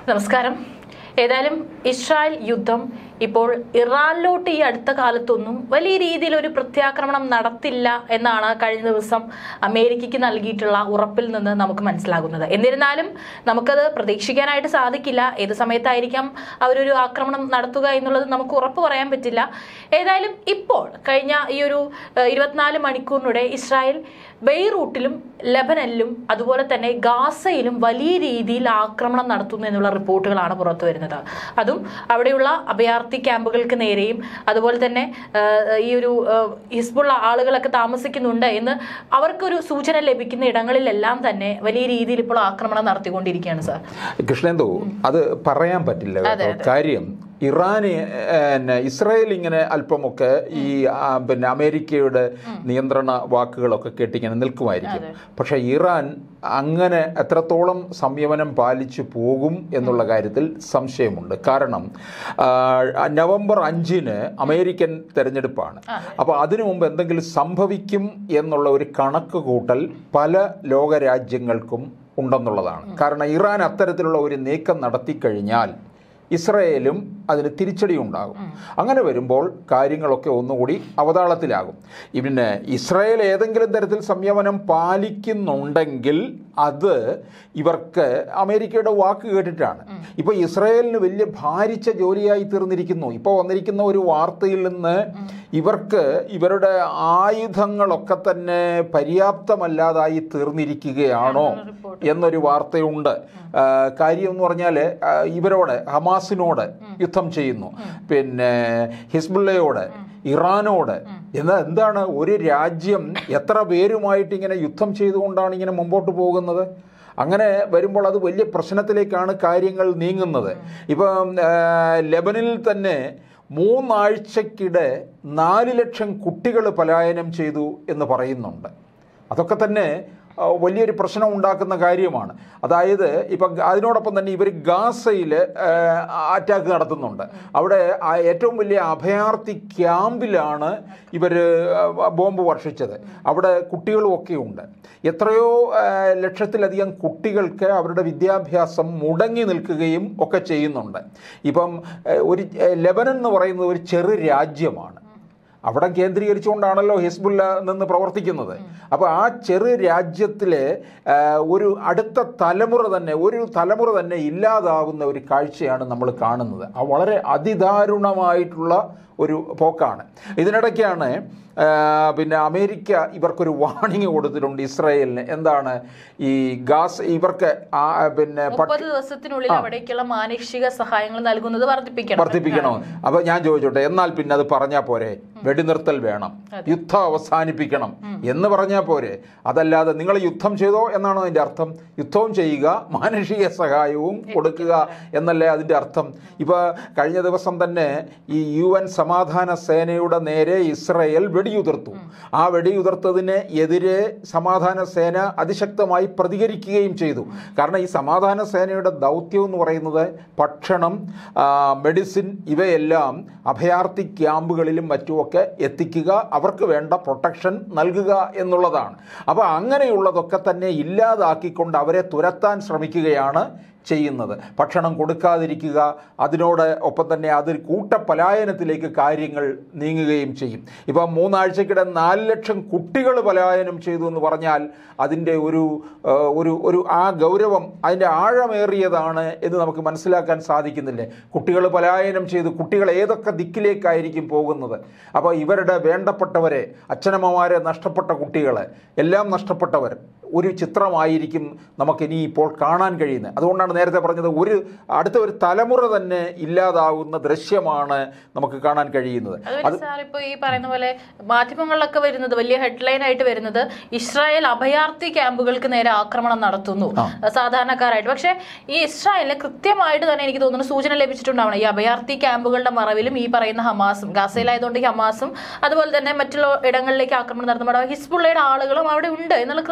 നമസ്കാരം ഏതായാലും ഇസ്രായേൽ യുദ്ധം ഇപ്പോൾ ഇറാനിലോട്ട് ഈ അടുത്ത കാലത്തൊന്നും വലിയ രീതിയിൽ ഒരു പ്രത്യാക്രമണം നടത്തില്ല എന്നാണ് കഴിഞ്ഞ ദിവസം അമേരിക്കയ്ക്ക് നൽകിയിട്ടുള്ള ഉറപ്പിൽ നിന്ന് നമുക്ക് മനസ്സിലാകുന്നത് എന്നിരുന്നാലും നമുക്കത് പ്രതീക്ഷിക്കാനായിട്ട് സാധിക്കില്ല ഏത് സമയത്തായിരിക്കാം അവരൊരു ആക്രമണം നടത്തുക എന്നുള്ളത് നമുക്ക് ഉറപ്പ് പറയാൻ പറ്റില്ല ഏതായാലും ഇപ്പോൾ കഴിഞ്ഞ ഈ ഒരു ഏഹ്, ഇരുപത്തിനാല് മണിക്കൂറിനിടെ ഇസ്രായേൽ ബെയ്റൂട്ടിലും ലബനനിലും അതുപോലെ തന്നെ ഗാസയിലും വലിയ രീതിയിൽ ആക്രമണം നടത്തുന്നു എന്നുള്ള റിപ്പോർട്ടുകളാണ് പുറത്തു വരുന്നത് അതും അവിടെയുള്ള അഭയാർത്ഥി ക്യാമ്പുകൾക്ക് നേരെയും അതുപോലെ തന്നെ ആ, ഈ ഒരു ആ, ഹിസ്ബുള്ള ആളുകളൊക്കെ താമസിക്കുന്നുണ്ട് എന്ന് അവർക്കൊരു സൂചന ലഭിക്കുന്ന ഇടങ്ങളിലെല്ലാം തന്നെ വലിയ രീതിയിൽ ഇപ്പോൾ ആക്രമണം നടത്തിക്കൊണ്ടിരിക്കുകയാണ് സാർ കൃഷ്ണേന്ദു അത് പറയാൻ പറ്റില്ല കേട്ടോ കാര്യം ഇറാന് പിന്നെ ഇസ്രായേൽ ഇങ്ങനെ അല്പമൊക്കെ ഈ ആ, പിന്നെ അമേരിക്കയുടെ നിയന്ത്രണ വാക്കുകളൊക്കെ കേട്ടിങ്ങനെ നിൽക്കുമായിരിക്കും പക്ഷെ ഇറാൻ അങ്ങനെ എത്രത്തോളം സംയമനം പാലിച്ചു പോകും എന്നുള്ള കാര്യത്തിൽ സംശയമുണ്ട് കാരണം ആ, നവംബർ അഞ്ചിന് അമേരിക്കൻ തെരഞ്ഞെടുപ്പാണ് അപ്പോൾ അതിനു മുമ്പ് എന്തെങ്കിലും സംഭവിക്കും എന്നുള്ള ഒരു കണക്ക് കൂട്ടൽ പല ലോകരാജ്യങ്ങൾക്കും ഉണ്ടെന്നുള്ളതാണ് കാരണം ഇറാൻ അത്തരത്തിലുള്ള ഒരു നീക്കം നടത്തിക്കഴിഞ്ഞാൽ ഇസ്രയേലും അതിന് തിരിച്ചടി ഉണ്ടാകും അങ്ങനെ വരുമ്പോൾ കാര്യങ്ങളൊക്കെ ഒന്നുകൂടി അവതാളത്തിലാകും ഈ പിന്നെ ഇസ്രായേൽ ഏതെങ്കിലും തരത്തിൽ സംയമനം പാലിക്കുന്നുണ്ടെങ്കിൽ അത് ഇവർക്ക് അമേരിക്കയുടെ വാക്ക് കേട്ടിട്ടാണ് ഇപ്പോൾ ഇസ്രായേലിന് വലിയ ഭാരിച്ച ജോലിയായി തീർന്നിരിക്കുന്നു ഇപ്പോൾ വന്നിരിക്കുന്ന ഒരു വാർത്തയിൽ നിന്ന് ഇവർക്ക് ഇവരുടെ ആയുധങ്ങളൊക്കെ തന്നെ പര്യാപ്തമല്ലാതായി തീർന്നിരിക്കുകയാണോ എന്നൊരു വാർത്തയുണ്ട് ആ, കാര്യം എന്ന് പറഞ്ഞാൽ ആ, ഇവരോട് ഹമാസിനോട് യുദ്ധം ചെയ്യുന്നു പിന്നെ ഹിസ്ബുള്ളയോട് ഇറാനോട് എന്നാൽ എന്താണ് ഒരു രാജ്യം എത്ര പേരുമായിട്ട് ഇങ്ങനെ യുദ്ധം ചെയ്തുകൊണ്ടാണ് ഇങ്ങനെ മുമ്പോട്ട് പോകുന്നത് അങ്ങനെ വരുമ്പോൾ അത് വലിയ പ്രശ്നത്തിലേക്കാണ് കാര്യങ്ങൾ നീങ്ങുന്നത് ഇപ്പം ആ, ലെബനിൽ തന്നെ മൂന്നാഴ്ചക്കിടെ നാല് ലക്ഷം കുട്ടികൾ പലായനം ചെയ്തു എന്ന് പറയുന്നുണ്ട് അതൊക്കെ തന്നെ ആ, വലിയൊരു പ്രശ്നം ഉണ്ടാക്കുന്ന കാര്യമാണ് അതായത് ഇപ്പം അതിനോടൊപ്പം തന്നെ ഇവർ ഗാസയിൽ അറ്റാക്ക് നടത്തുന്നുണ്ട് അവിടെ ആ ഏറ്റവും വലിയ അഭയാർത്ഥി ക്യാമ്പിലാണ് ഇവർ ബോംബ് വർഷിച്ചത് അവിടെ കുട്ടികളും ഒക്കെ ഉണ്ട് എത്രയോ ആ, ലക്ഷത്തിലധികം കുട്ടികൾക്ക് അവരുടെ വിദ്യാഭ്യാസം മുടങ്ങി നിൽക്കുകയും ഒക്കെ ചെയ്യുന്നുണ്ട് ഇപ്പം ആ, ഒരു ആ, ലെബനൻ എന്ന് പറയുന്നത് ഒരു ചെറു രാജ്യമാണ് അവിടെ കേന്ദ്രീകരിച്ചുകൊണ്ടാണല്ലോ ഹിസ്ബുല്ല നിന്ന് പ്രവർത്തിക്കുന്നത് അപ്പോൾ ആ ചെറു രാജ്യത്തിലെ ആ, ഒരു അടുത്ത തലമുറ തന്നെ ഒരു തലമുറ തന്നെ ഇല്ലാതാവുന്ന ഒരു കാഴ്ചയാണ് നമ്മൾ കാണുന്നത് ആ വളരെ അതിദാരുണമായിട്ടുള്ള ഒരു പോക്കാണ് ഇതിനിടയ്ക്കാണ് ആ, പിന്നെ അമേരിക്ക ഇവർക്കൊരു വാണിംഗ് കൊടുത്തിട്ടുണ്ട് ഇസ്രായേലിന് എന്താണ് ഈ ഗാസ് ഇവർക്ക് ആ പിന്നെ പട്ട- മുപ്പത് ദിവസത്തിനുള്ളിൽ അവിടേക്കുള്ള മാനുഷിക സഹായങ്ങൾ നൽകുന്നത് വർദ്ധിപ്പിക്കണം വർദ്ധിപ്പിക്കണോ അപ്പൊ ഞാൻ ചോദിച്ചോട്ടെ എന്നാൽ പിന്നെ അത് പറഞ്ഞാൽ പോരെ വെടിനിർത്തൽ വേണം യുദ്ധം അവസാനിപ്പിക്കണം എന്ന് പറഞ്ഞാൽ പോരെ അതല്ലാതെ നിങ്ങൾ യുദ്ധം ചെയ്തോ എന്നാണോ അതിന്റെ അർത്ഥം യുദ്ധവും ചെയ്യുക മാനുഷിക സഹായവും കൊടുക്കുക എന്നല്ലേ അതിന്റെ അർത്ഥം ഇപ്പൊ കഴിഞ്ഞ ദിവസം തന്നെ ഈ യു എൻ സമാധാന സേനയുടെ നേരെ ഇസ്രയേൽ വെടിയുതിർത്തു ആ വെടിയുതിർത്തതിന് എതിരെ സമാധാന സേന അതിശക്തമായി പ്രതികരിക്കുകയും ചെയ്തു കാരണം ഈ സമാധാന സേനയുടെ ദൗത്യം എന്ന് പറയുന്നത് ഭക്ഷണം ആ, മെഡിസിൻ ഇവയെല്ലാം അഭയാർത്ഥി ക്യാമ്പുകളിലും മറ്റുമൊക്കെ എത്തിക്കുക അവർക്ക് വേണ്ട പ്രൊട്ടക്ഷൻ നൽകുക എന്നുള്ളതാണ് അപ്പോൾ അങ്ങനെയുള്ളതൊക്കെ തന്നെ ഇല്ലാതാക്കിക്കൊണ്ട് അവരെ തുരത്താൻ ശ്രമിക്കുകയാണ് ചെയ്യുന്നത് ഭക്ഷണം കൊടുക്കാതിരിക്കുക അതിനോട് ഒപ്പം തന്നെ അത് കൂട്ടപലായനത്തിലേക്ക് കാര്യങ്ങൾ നീങ്ങുകയും ചെയ്യും ഇപ്പം മൂന്നാഴ്ചക്കിടെ നാല് ലക്ഷം കുട്ടികൾ പലായനം ചെയ്തു എന്ന് പറഞ്ഞാൽ അതിൻ്റെ ഒരു ആ, ഒരു ഒരു ആ ഗൗരവം അതിൻ്റെ ആഴമേറിയതാണ് എന്ന് നമുക്ക് മനസ്സിലാക്കാൻ സാധിക്കുന്നില്ലേ കുട്ടികൾ പലായനം ചെയ്തു കുട്ടികൾ ഏതൊക്കെ ദിക്കിലേക്കായിരിക്കും പോകുന്നത് അപ്പോൾ ഇവരുടെ വേണ്ടപ്പെട്ടവരെ അച്ഛനമ്മമാരെ നഷ്ടപ്പെട്ട കുട്ടികൾ എല്ലാം നഷ്ടപ്പെട്ടവർ ഒരു ചിത്രമായിരിക്കും നമുക്കിനി ഇപ്പോൾ കാണാൻ കഴിയുന്നത് അതുകൊണ്ടാണ് നേരത്തെ പറഞ്ഞത് ഒരു അടുത്ത ഒരു തലമുറ തന്നെ ഇല്ലാതാവുന്ന ദൃശ്യമാണ് നമുക്ക് കാണാൻ കഴിയുന്നത് അതുപോലെ സാർ ഇപ്പൊ ഈ പറയുന്ന പോലെ മാധ്യമങ്ങളിലൊക്കെ വരുന്നത് വലിയ ഹെഡ്ലൈൻ ആയിട്ട് വരുന്നത് ഇസ്രായേൽ അഭയാർത്ഥി ക്യാമ്പുകൾക്ക് നേരെ ആക്രമണം നടത്തുന്നു സാധാരണക്കാരായിട്ട് പക്ഷെ ഈ ഇസ്രായേലിന് കൃത്യമായിട്ട് തന്നെ എനിക്ക് തോന്നുന്നു സൂചന ലഭിച്ചിട്ടുണ്ടാവണം ഈ അഭയാർത്ഥി ക്യാമ്പുകളുടെ മറവിലും ഈ പറയുന്ന ഹമാസും ഗാസയിലായതുകൊണ്ട് ഈ ഹമാസും അതുപോലെ തന്നെ മറ്റുള്ള ഇടങ്ങളിലേക്ക് ആക്രമണം നടത്തുമ്പോൾ അവിടെ ഹിസ്ബുള്ളയുടെ ആളുകളും അവിടെ ഉണ്ട് എന്നുള്ള കൃത്യമായ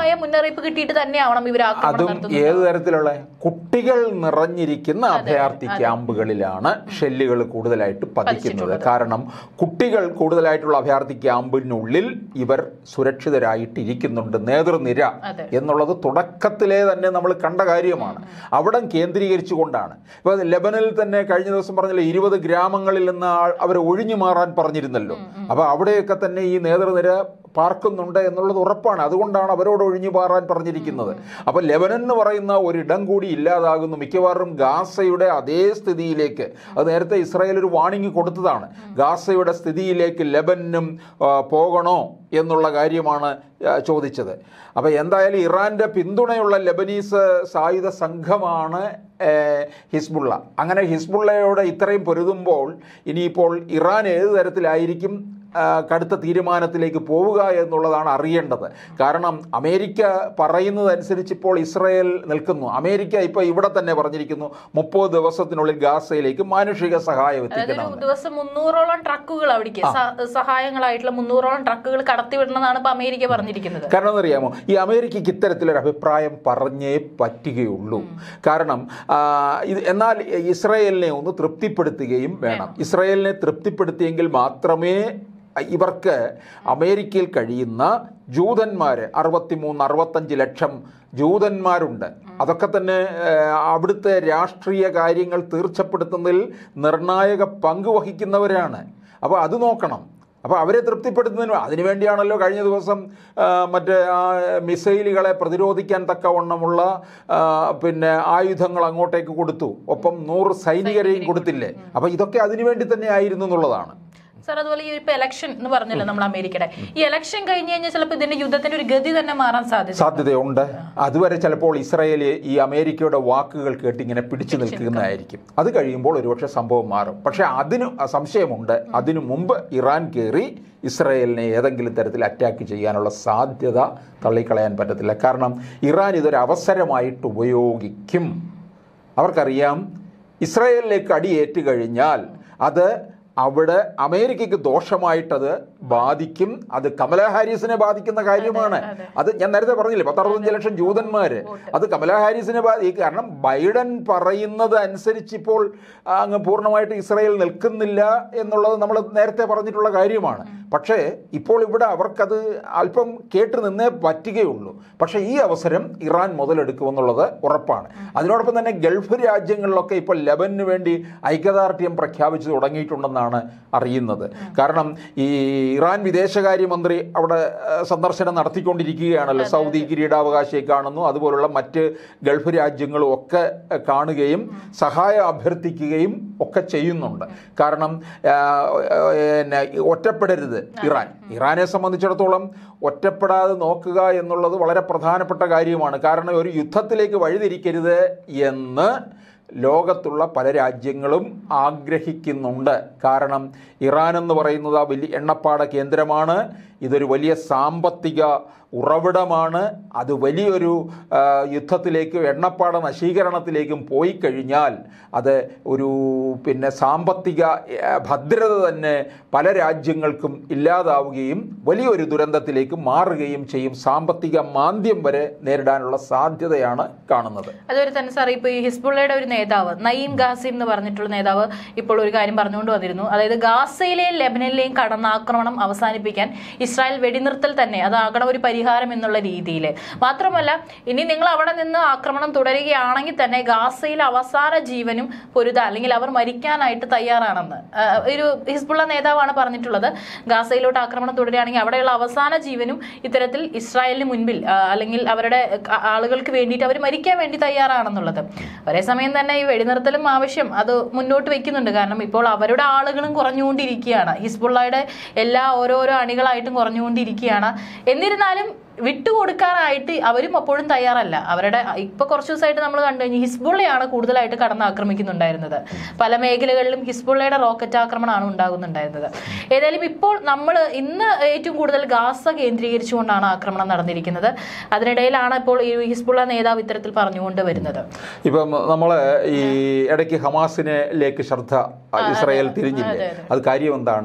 കൃത്യമായ മുന്നറിയിപ്പ് കിട്ടിയിട്ട് തന്നെയാവണം ഇവർ ആക്രമണം അതും നടത്തുന്നത് ഏത് തരത്തിലുള്ള കുട്ടികൾ നിറഞ്ഞിരിക്കുന്ന അഭയാർത്ഥി ക്യാമ്പുകളിലാണ് ഷെല്ലുകൾ കൂടുതലായിട്ട് പതിക്കുന്നത് കാരണം കുട്ടികൾ കൂടുതലായിട്ടുള്ള അഭയാർത്ഥി ക്യാമ്പിനുള്ളിൽ ഇവർ സുരക്ഷിതരായിട്ടിരിക്കുന്നുണ്ട് നേതൃനിര അതെ. എന്നുള്ളത് തുടക്കത്തിലേ തന്നെ നമ്മൾ കണ്ട കാര്യമാണ് അവിടം കേന്ദ്രീകരിച്ചുകൊണ്ടാണ് ഇപ്പൊ ലെബനിൽ തന്നെ കഴിഞ്ഞ ദിവസം പറഞ്ഞില്ല ഇരുപത് ഗ്രാമങ്ങളിൽ നിന്ന് അവർ ഒഴിഞ്ഞു മാറാൻ പറഞ്ഞിരുന്നല്ലോ അപ്പൊ അവിടെയൊക്കെ തന്നെ ഈ നേതൃനിര പാർക്കുന്നുണ്ട് എന്നുള്ളത് ഉറപ്പാണ് അതുകൊണ്ടാണ് അവരോട് ഒഴിഞ്ഞു മാറാൻ പറഞ്ഞിരിക്കുന്നത് അപ്പൊ ലെബനൻ എന്ന് പറയുന്ന ഒരിടം കൂടി ഇല്ലാതാകുന്നു മിക്കവാറും ഗാസയുടെ അതേ സ്ഥിതിയിലേക്ക് അത് നേരത്തെ ഇസ്രായേൽ ഒരു വാണിംഗ് കൊടുത്തതാണ് ഗാസയുടെ സ്ഥിതിയിലേക്ക് ലെബനും ആ, പോകണോ എന്നുള്ള കാര്യമാണ് ആ, ചോദിച്ചത് അപ്പോൾ എന്തായാലും ഇറാന്റെ പിന്തുണയുള്ള ലെബനീസ് സായുധ സംഘമാണ് ഏ, ഹിസ്ബുള്ള അങ്ങനെ ഹിസ്ബുള്ളയോട് ഇത്രയും പൊരുതുമ്പോൾ ഇനിയിപ്പോൾ ഇറാൻ ഏത് തരത്തിലായിരിക്കും ആ, കടുത്ത തീരുമാനത്തിലേക്ക് പോവുക എന്നുള്ളതാണ് അറിയേണ്ടത് കാരണം അമേരിക്ക പറയുന്നതനുസരിച്ച് ഇപ്പോൾ ഇസ്രയേൽ നിൽക്കുന്നു അമേരിക്ക ഇപ്പോൾ ഇവിടെ തന്നെ പറഞ്ഞിരിക്കുന്നു മുപ്പത് ദിവസത്തിനുള്ളിൽ ഗാസയിലേക്ക് മാനുഷിക സഹായം അതായത് എത്തിക്കണം ഒരു ദിവസം മുന്നൂറോളം ട്രക്കുകൾ അവിടേക്ക് സ- സഹായങ്ങളായിട്ടുള്ള മുന്നൂറോളം ട്രക്കുകൾ കടത്തിവിടണമെന്നാണ് ഇപ്പൊ അമേരിക്ക പറഞ്ഞിരിക്കുന്നത് കാരണം എന്നറിയാമോ ഈ അമേരിക്കയ്ക്ക് ഇത്തരത്തിലൊരു അഭിപ്രായം പറഞ്ഞേ പറ്റുകയുള്ളൂ കാരണം ആ, ഇത് എന്നാൽ ഇസ്രയേലിനെ ഒന്ന് തൃപ്തിപ്പെടുത്തുകയും വേണം ഇസ്രയേലിനെ തൃപ്തിപ്പെടുത്തിയെങ്കിൽ മാത്രമേ ഇവർക്ക് അമേരിക്കയിൽ കഴിയുന്ന ജൂതന്മാർ അറുപത്തിമൂന്ന് അറുപത്തഞ്ച് ലക്ഷം ജൂതന്മാരുണ്ട് അതൊക്കെ തന്നെ ആ, അവിടുത്തെ രാഷ്ട്രീയ കാര്യങ്ങൾ തീർച്ചപ്പെടുത്തുന്നതിൽ നിർണായക പങ്ക് വഹിക്കുന്നവരാണ് അപ്പോൾ അത് നോക്കണം അപ്പോൾ അവരെ തൃപ്തിപ്പെടുത്തുന്നതിന് അതിനുവേണ്ടിയാണല്ലോ കഴിഞ്ഞ ദിവസം ആ, മറ്റേ ആ മിസൈലുകളെ പ്രതിരോധിക്കാൻ തക്കവണ്ണമുള്ള ആ, പിന്നെ ആയുധങ്ങൾ അങ്ങോട്ടേക്ക് കൊടുത്തു ഒപ്പം നൂറ് സൈനികരെയും കൊടുത്തില്ലേ അപ്പോൾ ഇതൊക്കെ അതിനുവേണ്ടി തന്നെ ആയിരുന്നു എന്നുള്ളതാണ് സാർ അതുപോലെ ഈ ഇപ്പൊ ഇലക്ഷൻ എന്ന് പറഞ്ഞല്ലോ നമ്മൾ അമേരിക്കയുടെ ഈ ഇലക്ഷൻ കഴിഞ്ഞ് കഴിഞ്ഞാൽ ചിലപ്പോൾ ഇതിന്റെ യുദ്ധത്തിന്റെ ഒരു ഗതി തന്നെ മാറാൻ സാധ്യത സാധ്യതയുണ്ട് അതുവരെ ചിലപ്പോൾ ഇസ്രായേൽ ഈ അമേരിക്കയുടെ വാക്കുകൾ കേട്ട് ഇങ്ങനെ പിടിച്ചു നിൽക്കുന്നതായിരിക്കും അത് കഴിയുമ്പോൾ ഒരുപക്ഷെ സംഭവം മാറും പക്ഷെ അതിന് സംശയമുണ്ട് അതിനു മുമ്പ് ഇറാൻ കയറി ഇസ്രായേലിനെ ഏതെങ്കിലും തരത്തിൽ അറ്റാക്ക് ചെയ്യാനുള്ള സാധ്യത തള്ളിക്കളയാൻ പറ്റത്തില്ല കാരണം ഇറാൻ ഇതൊരു അവസരമായിട്ട് ഉപയോഗിക്കും അവർക്കറിയാം ഇസ്രായേലിലേക്ക് അടിയേറ്റ് കഴിഞ്ഞാൽ അത് അവിടെ അമേരിക്കയ്ക്ക് ദോഷമായിട്ടത് ബാധിക്കും അത് കമലാ ഹാരിസിനെ ബാധിക്കുന്ന കാര്യമാണ് അത് ഞാൻ നേരത്തെ പറഞ്ഞില്ലേ പത്തറുപത്തഞ്ച് ലക്ഷം ജൂതന്മാര് അത് കമലാ ഹാരിസിനെ ബാധിക്കും കാരണം ബൈഡൻ പറയുന്നത് അനുസരിച്ച് ഇപ്പോൾ അങ്ങ് പൂർണ്ണമായിട്ട് ഇസ്രായേൽ നിൽക്കുന്നില്ല എന്നുള്ളത് നമ്മൾ നേരത്തെ പറഞ്ഞിട്ടുള്ള കാര്യമാണ് പക്ഷേ ഇപ്പോൾ ഇവിടെ അവർക്കത് അല്പം കേട്ട് നിന്നേ പറ്റുകയുള്ളൂ പക്ഷേ ഈ അവസരം ഇറാൻ മുതലെടുക്കുമെന്നുള്ളത് ഉറപ്പാണ് അതിനോടൊപ്പം തന്നെ ഗൾഫ് രാജ്യങ്ങളിലൊക്കെ ഇപ്പോൾ ലെബനു വേണ്ടി ഐക്യദാർഢ്യം പ്രഖ്യാപിച്ചു തുടങ്ങിയിട്ടുണ്ടെന്നാണ് അറിയുന്നത് കാരണം ഈ ഇറാൻ വിദേശകാര്യമന്ത്രി അവിടെ ഏഹ്, സന്ദർശനം നടത്തിക്കൊണ്ടിരിക്കുകയാണല്ലോ സൗദി കിരീടാവകാശിയെ കാണുന്നു അതുപോലുള്ള മറ്റ് ഗൾഫ് രാജ്യങ്ങളും ഒക്കെ ഏഹ്, കാണുകയും സഹായം അഭ്യർത്ഥിക്കുകയും ഒക്കെ ചെയ്യുന്നുണ്ട് കാരണം ആഹ്, പിന്നെ ഒറ്റപ്പെടരുത് ഇറാൻ ഇറാനെ സംബന്ധിച്ചിടത്തോളം ഒറ്റപ്പെടാതെ നോക്കുക എന്നുള്ളത് വളരെ പ്രധാനപ്പെട്ട കാര്യമാണ് കാരണം ഒരു യുദ്ധത്തിലേക്ക് വഴിതിരിക്കരുത് എന്ന് ലോകത്തുള്ള പല രാജ്യങ്ങളും ആഗ്രഹിക്കുന്നുണ്ട് കാരണം ഇറാൻ എന്ന് പറയുന്നത് ആ വലിയ എണ്ണപ്പാട കേന്ദ്രമാണ് ഇതൊരു വലിയ സാമ്പത്തിക ഉറവിടമാണ് അത് വലിയൊരു ആ, യുദ്ധത്തിലേക്കും എണ്ണപ്പാട നശീകരണത്തിലേക്കും പോയി കഴിഞ്ഞാൽ അത് ഒരു പിന്നെ സാമ്പത്തിക ആ, ഭദ്രത തന്നെ പല രാജ്യങ്ങൾക്കും ഇല്ലാതാവുകയും വലിയൊരു ദുരന്തത്തിലേക്ക് മാറുകയും ചെയ്യും സാമ്പത്തിക മാന്ദ്യം വരെ നേരിടാനുള്ള സാധ്യതയാണ് കാണുന്നത് അതുപോലെ തന്നെ സാർ ഇപ്പോൾ ഈ ഹിസ്ബുള്ളയുടെ ഒരു നേതാവ് നയീം ഗാസിം എന്ന് പറഞ്ഞിട്ടുള്ള നേതാവ് ഇപ്പോൾ ഒരു കാര്യം പറഞ്ഞുകൊണ്ട് വന്നിരുന്നു അതായത് ഗാസയിലെയും ലെബനനിലെയും കടന്നാക്രമണം അവസാനിപ്പിക്കാൻ ഇസ്രായേൽ വെടിനിർത്തൽ തന്നെ അതാകണം ഒരു പരിഹാരം എന്നുള്ള രീതിയിൽ മാത്രമല്ല ഇനി നിങ്ങൾ അവിടെ നിന്ന് ആക്രമണം തുടരുകയാണെങ്കിൽ തന്നെ ഗാസയിലെ അവസാന ജീവനും പൊരുത അല്ലെങ്കിൽ അവർ മരിക്കാനായിട്ട് തയ്യാറാണെന്ന് ആ, ഒരു ഹിസ്ബുള്ള നേതാവാണ് പറഞ്ഞിട്ടുള്ളത് ഗാസയിലോട്ട് ആക്രമണം തുടരുകയാണെങ്കിൽ അവിടെയുള്ള അവസാന ജീവനും ഇത്തരത്തിൽ ഇസ്രായേലിന് മുൻപിൽ ആ, അല്ലെങ്കിൽ അവരുടെ ആ- ആളുകൾക്ക് വേണ്ടിയിട്ട് അവർ മരിക്കാൻ വേണ്ടി തയ്യാറാണെന്നുള്ളത് ഒരേ സമയം തന്നെ ഈ വെടിനിർത്തലും ആവശ്യം അത് മുന്നോട്ട് വെക്കുന്നുണ്ട് കാരണം ഇപ്പോൾ അവരുടെ ആളുകളും കുറഞ്ഞുകൊണ്ടിരിക്കുകയാണ് ഹിസ്ബുള്ളയുടെ എല്ലാ ഓരോരോ അണികളായിട്ടും കുറഞ്ഞുകൊണ്ടിരിക്കുകയാണ് എന്നിരുന്നാലും വിട്ടുകൊടുക്കാനായിട്ട് അവരും അപ്പോഴും തയ്യാറല്ല അവരുടെ ഇപ്പൊ കുറച്ച് ദിവസമായിട്ട് നമ്മൾ കണ്ടു കഴിഞ്ഞാൽ ഹിസ്ബുള്ളയാണ് കൂടുതലായിട്ട് കടന്ന് ആക്രമിക്കുന്നുണ്ടായിരുന്നത് പല മേഖലകളിലും ഹിസ്ബുള്ളയുടെ റോക്കറ്റ് ആക്രമണമാണ് ഉണ്ടാകുന്നുണ്ടായിരുന്നത് ഏതായാലും ഇപ്പോൾ നമ്മൾ ഇന്ന് ഏറ്റവും കൂടുതൽ ഗാസ കേന്ദ്രീകരിച്ചുകൊണ്ടാണ് ആക്രമണം നടന്നിരിക്കുന്നത് അതിനിടയിലാണ് ഇപ്പോൾ ഈ ഹിസ്ബുള്ള നേതാവ് ഇത്തരത്തിൽ പറഞ്ഞുകൊണ്ട് വരുന്നത് ഇപ്പം നമ്മൾ ഈ ഇടയ്ക്ക് ഹമാസിനിലേക്ക് ശ്രദ്ധ ഇസ്രായേൽ തിരിഞ്ഞില്ലേ അത് കാര്യം എന്താണ്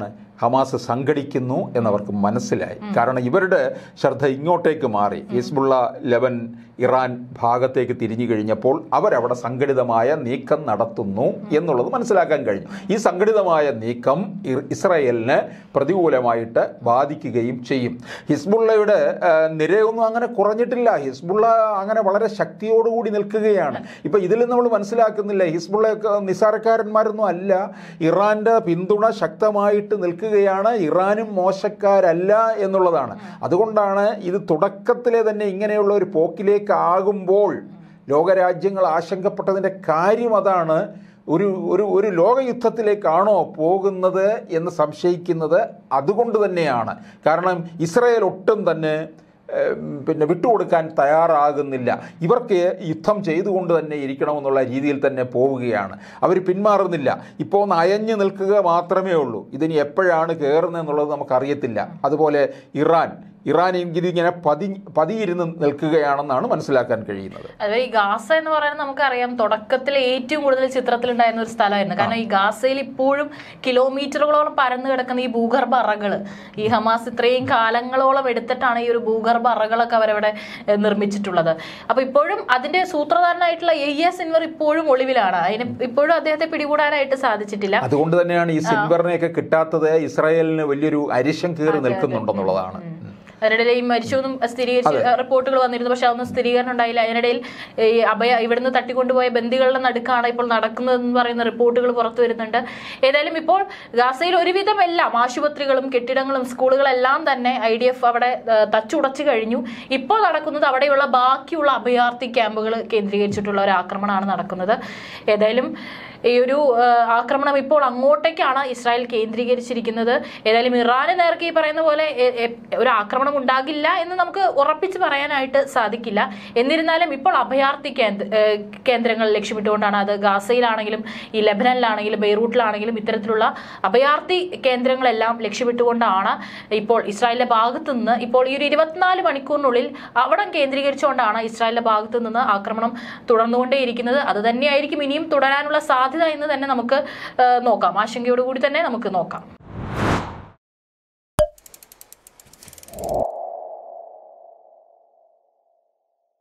ഹമാസ് സംഘടിക്കുന്നു എന്നവർക്ക് മനസ്സിലായി കാരണം ഇവരുടെ ശ്രദ്ധ ഇങ്ങോട്ടേക്ക് മാറി ഹിസ്ബുള്ള ലെബൻ ഇറാൻ ഭാഗത്തേക്ക് തിരിഞ്ഞു കഴിഞ്ഞപ്പോൾ അവരവിടെ സംഘടിതമായ നീക്കം നടത്തുന്നു എന്നുള്ളത് മനസ്സിലാക്കാൻ കഴിഞ്ഞു ഈ സംഘടിതമായ നീക്കം ഇ- ഇസ്രായേലിന് പ്രതികൂലമായിട്ട് ബാധിക്കുകയും ചെയ്യും ഹിസ്ബുള്ളയുടെ ആ, നിരയൊന്നും അങ്ങനെ കുറഞ്ഞിട്ടില്ല ഹിസ്ബുള്ള അങ്ങനെ വളരെ ശക്തിയോടുകൂടി നിൽക്കുകയാണ് ഇപ്പൊ ഇതിൽ നമ്മൾ മനസ്സിലാക്കുന്നില്ല ഹിസ്ബുള്ളയൊക്കെ നിസാരക്കാരന്മാരൊന്നും അല്ല ഇറാന്റെ പിന്തുണ ശക്തമായിട്ട് നിൽക്കുകയാണ് ഇറാനും മോശക്കാരല്ല എന്നുള്ളതാണ് അതുകൊണ്ടാണ് ഇത് തുടക്കത്തിലെ തന്നെ ഇങ്ങനെയുള്ള ഒരു പോക്കിലേക്ക് ആകുമ്പോൾ ലോകരാജ്യങ്ങൾ ആശങ്കപ്പെട്ടതിൻ്റെ കാര്യം അതാണ് ഒരു ഒരു ഒരു ലോകയുദ്ധത്തിലേക്കാണോ പോകുന്നത് എന്ന് സംശയിക്കുന്നത് അതുകൊണ്ട് തന്നെയാണ് കാരണം ഇസ്രായേൽ ഒട്ടും തന്നെ ഏം, പിന്നെ വിട്ടുകൊടുക്കാൻ തയ്യാറാകുന്നില്ല ഇവർക്ക് യുദ്ധം ചെയ്തുകൊണ്ട് തന്നെ ഇരിക്കണമെന്നുള്ള രീതിയിൽ തന്നെ പോവുകയാണ് അവർ പിന്മാറുന്നില്ല ഇപ്പോൾ ഒന്ന് അയഞ്ഞു നിൽക്കുക മാത്രമേ ഉള്ളൂ ഇതിനി എപ്പോഴാണ് കയറുന്നത് എന്നുള്ളത് നമുക്കറിയത്തില്ല അതുപോലെ ഇറാൻ ഇറാൻ ഇതിങ്ങനെ പതി പതിയിരുന്ന് നിൽക്കുകയാണെന്നാണ് മനസ്സിലാക്കാൻ കഴിയുന്നത് അതുപോലെ ഈ ഗാസ എന്ന് പറയുന്നത് നമുക്കറിയാം തുടക്കത്തിൽ ഏറ്റവും കൂടുതൽ ചിത്രത്തിലുണ്ടായിരുന്ന ഒരു സ്ഥലമായിരുന്നു കാരണം ഈ ഗാസയിൽ ഇപ്പോഴും കിലോമീറ്ററുകളോളം പരന്നു കിടക്കുന്ന ഈ ഭൂഗർഭ അറകൾ ഈ ഹമാസ് ഇത്രയും കാലങ്ങളോളം എടുത്തിട്ടാണ് ഈ ഒരു ഭൂഗർഭ അറകളൊക്കെ അവരവിടെ ഏഹ്, നിർമ്മിച്ചിട്ടുള്ളത് അപ്പൊ ഇപ്പോഴും അതിന്റെ സൂത്രധാരനായിട്ടുള്ള എ എസ് സിൻവർ ഇപ്പോഴും ഒളിവിലാണ് അതിന് ഇപ്പോഴും അദ്ദേഹത്തെ പിടികൂടാനായിട്ട് സാധിച്ചിട്ടില്ല അതുകൊണ്ട് തന്നെയാണ് ഈ സിൽവറിനെയൊക്കെ കിട്ടാത്തത് ഇസ്രായേലിന് വലിയൊരു അരിശം കയറി നിൽക്കുന്നുണ്ടെന്നുള്ളതാണ് അതിനിടയിൽ ഈ മരിച്ചു എന്നും സ്ഥിരീകരിച്ച് റിപ്പോർട്ടുകൾ വന്നിരുന്നു പക്ഷെ അതൊന്നും സ്ഥിരീകരണം ഉണ്ടായില്ല അതിനിടയിൽ ഈ അഭയ ഇവിടുന്ന് തട്ടിക്കൊണ്ടുപോയ ബന്ദികളുടെ നടുക്കാണ് ഇപ്പോൾ നടക്കുന്നതെന്ന് പറയുന്ന റിപ്പോർട്ടുകൾ പുറത്തു വരുന്നുണ്ട് ഏതായാലും ഇപ്പോൾ ഗാസയിൽ ഒരുവിധം എല്ലാം ആശുപത്രികളും കെട്ടിടങ്ങളും സ്കൂളുകളെല്ലാം തന്നെ ഐ ഡി എഫ് അവിടെ ഏഹ്, തച്ചുടച്ചു കഴിഞ്ഞു ഇപ്പോൾ നടക്കുന്നത് അവിടെയുള്ള ബാക്കിയുള്ള അഭയാർത്ഥി ക്യാമ്പുകൾ കേന്ദ്രീകരിച്ചിട്ടുള്ള ഒരു ആക്രമണമാണ് നടക്കുന്നത് ഏതായാലും ഈ ഒരു ആ, ആക്രമണം ഇപ്പോൾ അങ്ങോട്ടേക്കാണ് ഇസ്രായേൽ കേന്ദ്രീകരിച്ചിരിക്കുന്നത് ഏതായാലും ഇറാന് നേർക്ക് ഈ പറയുന്ന പോലെ എ- എ- ഒരു ആക്രമണം ഉണ്ടാകില്ല എന്ന് നമുക്ക് ഉറപ്പിച്ച് പറയാനായിട്ട് സാധിക്കില്ല എന്നിരുന്നാലും ഇപ്പോൾ അഭയാർത്ഥി കേന്ദ്ര ഏ, കേന്ദ്രങ്ങൾ ലക്ഷ്യമിട്ടുകൊണ്ടാണ് അത് ഗാസയിലാണെങ്കിലും ഈ ലെബനനിലാണെങ്കിലും ബെയ്റൂട്ടിലാണെങ്കിലും ഇത്തരത്തിലുള്ള അഭയാർത്ഥി കേന്ദ്രങ്ങളെല്ലാം ലക്ഷ്യമിട്ടുകൊണ്ടാണ് ഇപ്പോൾ ഇസ്രായേലിന്റെ ഭാഗത്തു നിന്ന് ഇപ്പോൾ ഈ ഒരു ഇരുപത്തിനാല് മണിക്കൂറിനുള്ളിൽ അവിടം കേന്ദ്രീകരിച്ചുകൊണ്ടാണ് ഇസ്രായേലിന്റെ ഭാഗത്തു നിന്ന് ആക്രമണം തുടർന്നുകൊണ്ടേയിരിക്കുന്നത് അത് തന്നെയായിരിക്കും ഇനിയും തുടരാനുള്ള സാധ്യത എന്ന് തന്നെ നമുക്ക് ഏഹ്, നോക്കാം ആശങ്കയോടുകൂടി തന്നെ നമുക്ക് നോക്കാം